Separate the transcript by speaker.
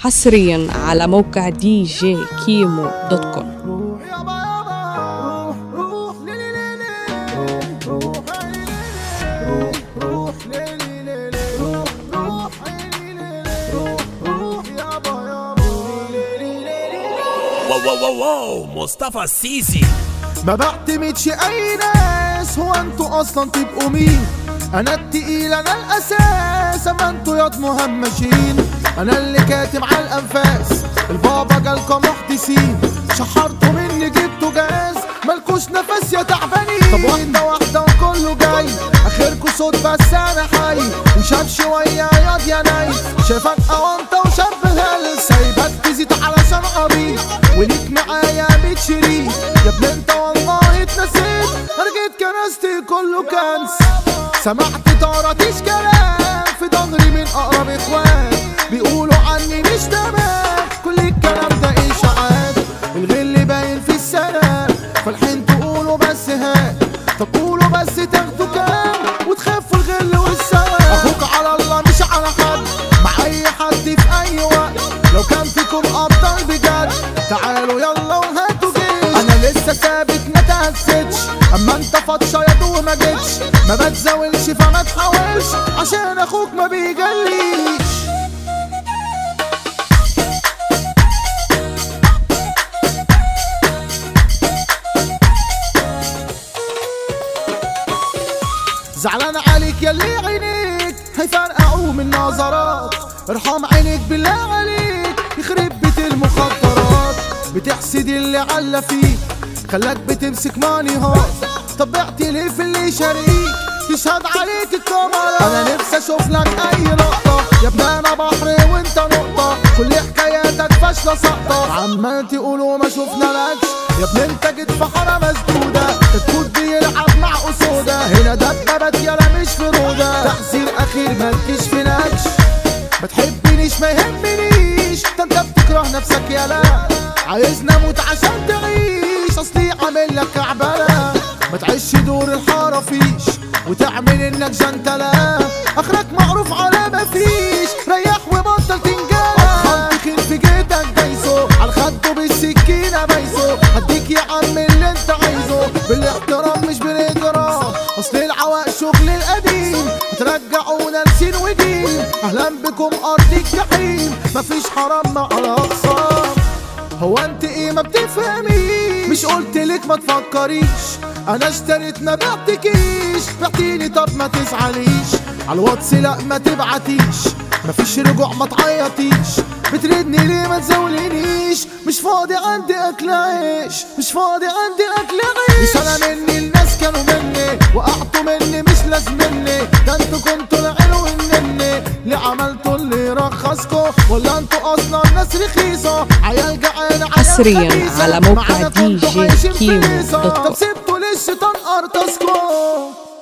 Speaker 1: حصريا على موقع دي جي كيمو دوت كوم
Speaker 2: واو واو واو واو مصطفى السيسي
Speaker 3: ما بعتمدش اي ناس هو انتوا اصلا تبقوا مين انا التقيل انا الاساس اما انتوا ياض مهمشين انا اللي كاتم على الانفاس البابا جالكم محدثين شحرتوا مني جبتوا جاز مالكوش نفس يا تعبانين طب واحده واحده وكله جاي اخركوا صوت بس انا حي وشاب شويه ياض يا ناي شايفك اوانطه وشاب هل سايبك تزيد علشان قريب وليك معايا 100 شريك يا ابن انت والله اتنسيت رجيت كنستي كله كنس سمعت طارتيش كلام في ضهري من اقرب اخوان بيقولوا عني مش تمام كل الكلام ده اشاعات الغل باين في السلام فالحين تقولوا بس هات طب قولوا بس تاخدوا كام وتخافوا الغل والسلام اخوك على الله مش على حد مع اي حد في اي وقت لو كان فيكم ابطال بجد تعالوا يلا وهاتوا جيش انا لسه ثابت ما تهزتش اما انت فطشه يا دو ما جيتش ما بتزاولش فما تحاولش عشان اخوك ما بيجليش زعلان عليك يلي عينيك هيفرقعوا من نظرات ارحم عينيك بالله عليك يخرب بيت المخدرات بتحسد اللي علا فيك خلاك بتمسك ماني هات طبعتي ليه في اللي شريك تشهد عليك الكاميرا انا نفسي اشوف لك اي لقطه يا ابني انا بحر وانت نقطه كل حكاياتك فاشله سقطه عمال تقولوا ما شفنالكش يا ابني انت جيت في حاره مسدوده الكود بيلعب مع اسوده هنا دبابات يالا مش فروده تحذير اخير مالكيش في نكش ما تحبنيش ما يهمنيش ده انت بتكره نفسك يالا عايزني اموت عشان تعيش اصلي عامل لك كعبله ما تعيش دور الحاره فيش وتعمل انك جنتله اخرك معروف على ما فيش ريح وبطل تنجان تخين في جيتك دايسو على خده بالسكينه بايسو هديك يا عم اللي انت عايزه بالاحترام مش بالاجرام اصل العواق شغل القديم هترجعونا لسين ودين اهلا بكم ارض الجحيم مفيش حرام مع الاقسام هو انت ايه ما بتفهميش مش قلت لك ما تفكريش انا اشتريت ما بعتكيش بعتيني طب ما تزعليش على الواتس لا ما تبعتيش مفيش رجوع ما تعيطيش بتردني ليه ما تزولينيش مش فاضي عندي اكل عيش مش فاضي عندي اكل عيش مش انا مني الناس كانوا مني وقعتوا مني مش لازمني ده انتوا كنتوا العلو النني اللي عملتوا اللي رخصكوا ولا انتوا اصلا ناس رخيصه عيال جعانه عيال
Speaker 1: حصرياً
Speaker 3: خبيثة.
Speaker 1: على موقع
Speaker 3: معانا كنتوا
Speaker 1: DJ
Speaker 3: عايشين في
Speaker 1: كيمو
Speaker 3: ميزة.
Speaker 1: دوت كوم.
Speaker 3: طب سبتوا للشيطان ارتسكوا